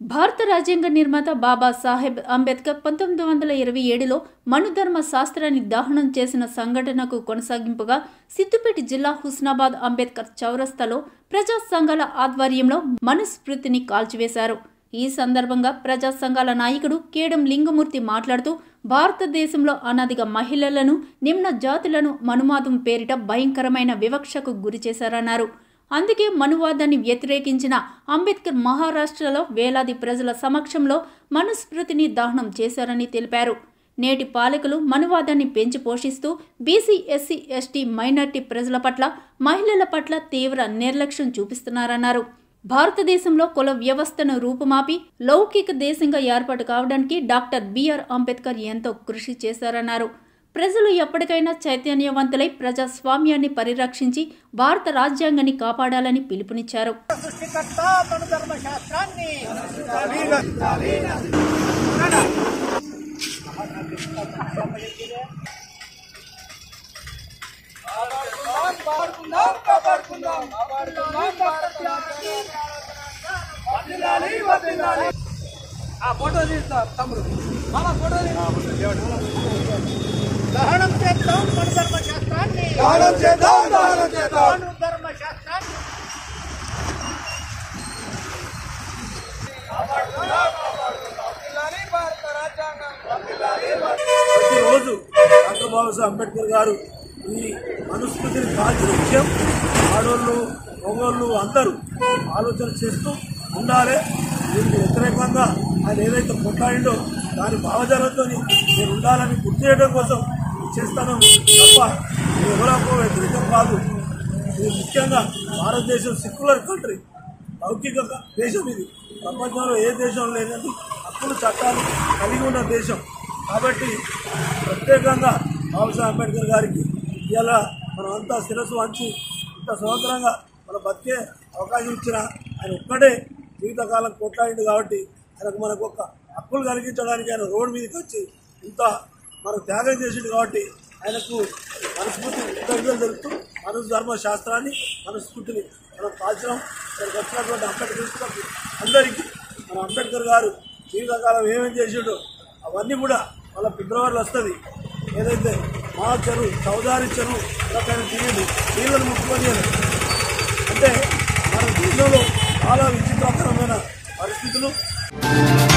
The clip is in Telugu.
భారత రాజ్యాంగ నిర్మాత బాబా సాహెబ్ అంబేద్కర్ పంతొమ్మిది వందల ఇరవై ఏడులో మనుధర్మ శాస్త్రాన్ని దహనం చేసిన సంఘటనకు కొనసాగింపుగా సిద్దిపేట జిల్లా హుస్నాబాద్ అంబేద్కర్ చౌరస్తాలో ప్రజా సంఘాల ఆధ్వర్యంలో మనుస్మృతిని కాల్చివేశారు ఈ సందర్భంగా ప్రజా సంఘాల నాయకుడు కేడం లింగమూర్తి మాట్లాడుతూ భారతదేశంలో అనాదిగా మహిళలను నిమ్న జాతులను మనుమాదం పేరిట భయంకరమైన వివక్షకు గురి చేశారన్నారు అందుకే మనువాదాన్ని వ్యతిరేకించిన అంబేద్కర్ మహారాష్ట్రలో వేలాది ప్రజల సమక్షంలో మనుస్మృతిని దహనం చేశారని తెలిపారు నేటి పాలకులు మనువాదాన్ని పెంచి పోషిస్తూ బీసీ ఎస్సీ ఎస్టీ మైనార్టీ ప్రజల పట్ల మహిళల పట్ల తీవ్ర నిర్లక్ష్యం చూపిస్తున్నారన్నారు భారతదేశంలో కుల వ్యవస్థను రూపుమాపి లౌకిక దేశంగా ఏర్పాటు కావడానికి డాక్టర్ బిఆర్ అంబేద్కర్ ఎంతో కృషి చేశారన్నారు ప్రజలు ఎప్పటికైనా చైతన్యవంతులై ప్రజాస్వామ్యాన్ని పరిరక్షించి భారత రాజ్యాంగాన్ని కాపాడాలని పిలుపునిచ్చారు సృష్టికర్త మన ధర్మశాస్త్రాన్ని కాపాడుకుందాం కాపాడుకుందాం కాపాడుకుందాం వదిలాలి వదిలాలి ఆ ఫోటో తీస్తా తమ్ముడు మామ ఫోటో దహనం చేద్దాం మన ధర్మశాస్త్రాన్ని దహనం చేద్దాం, దహనం చేద్దాం. మన ధర్మశాస్త్రాన్ని వదిలాలి భారత రాజ్యాంగం ప్రతిరోజు డాక్టర్ బాబాసాహెబ్ అంబేద్కర్ గారు ఈ మనుస్మృతిని కాల్చిన విషయం ఆడోళ్ళు మగోళ్ళు అందరూ ఆలోచన చేస్తూ ఉండాలి దీనికి వ్యతిరేకంగా ఆయన ఏదైతే కొట్లాడిండో దాని భావజాలంతో నేను ఉండాలని గుర్తు చేయడం కోసం చేస్తాను తప్ప ఇది ఎవరో వ్యతిరేకం కాదు ఇది ముఖ్యంగా భారతదేశం సెక్యులర్ కంట్రీ లౌకిక దేశం ఇది ప్రపంచంలో ఏ దేశం లేదని హక్కులు చట్టాలు కలిగి ఉన్న దేశం కాబట్టి ప్రత్యేకంగా బాబాసాహెబ్ అంబేద్కర్ గారికి ఇలా మనం అంతా శిరస్సు వంచి ఇంత స్వతంత్రంగా మన బతికే అవకాశం ఇచ్చిన ఆయన ఒక్కడే జీవితకాలం కొట్లాడిండు కాబట్టి ఆయనకు మనకు ఒక హక్కులు కలిగించడానికి ఆయన రోడ్డు మీదకి వచ్చి ఇంత మనకు త్యాగం చేసిండు కాబట్టి ఆయనకు మనస్ఫూర్తి కృతజ్ఞతలు తెలుపుతూ మనసు ధర్మ శాస్త్రాన్ని మనస్ఫూర్తిని మనం కాల్చడం ఇక్కడికి వచ్చినటువంటి అంబేద్కర్ అందరికీ మన అంబేద్కర్ గారు జీవితకాలం ఏమేం చేసిండో అవన్నీ కూడా వాళ్ళ ఫిబ్రవరిలో వస్తుంది ఏదైతే మా చెరువు చౌదారి చెరువు రకమైన తీయండి నీళ్ళను ముట్టుకొని అంటే మన దేశంలో చాలా విచిత్రకరమైన పరిస్థితులు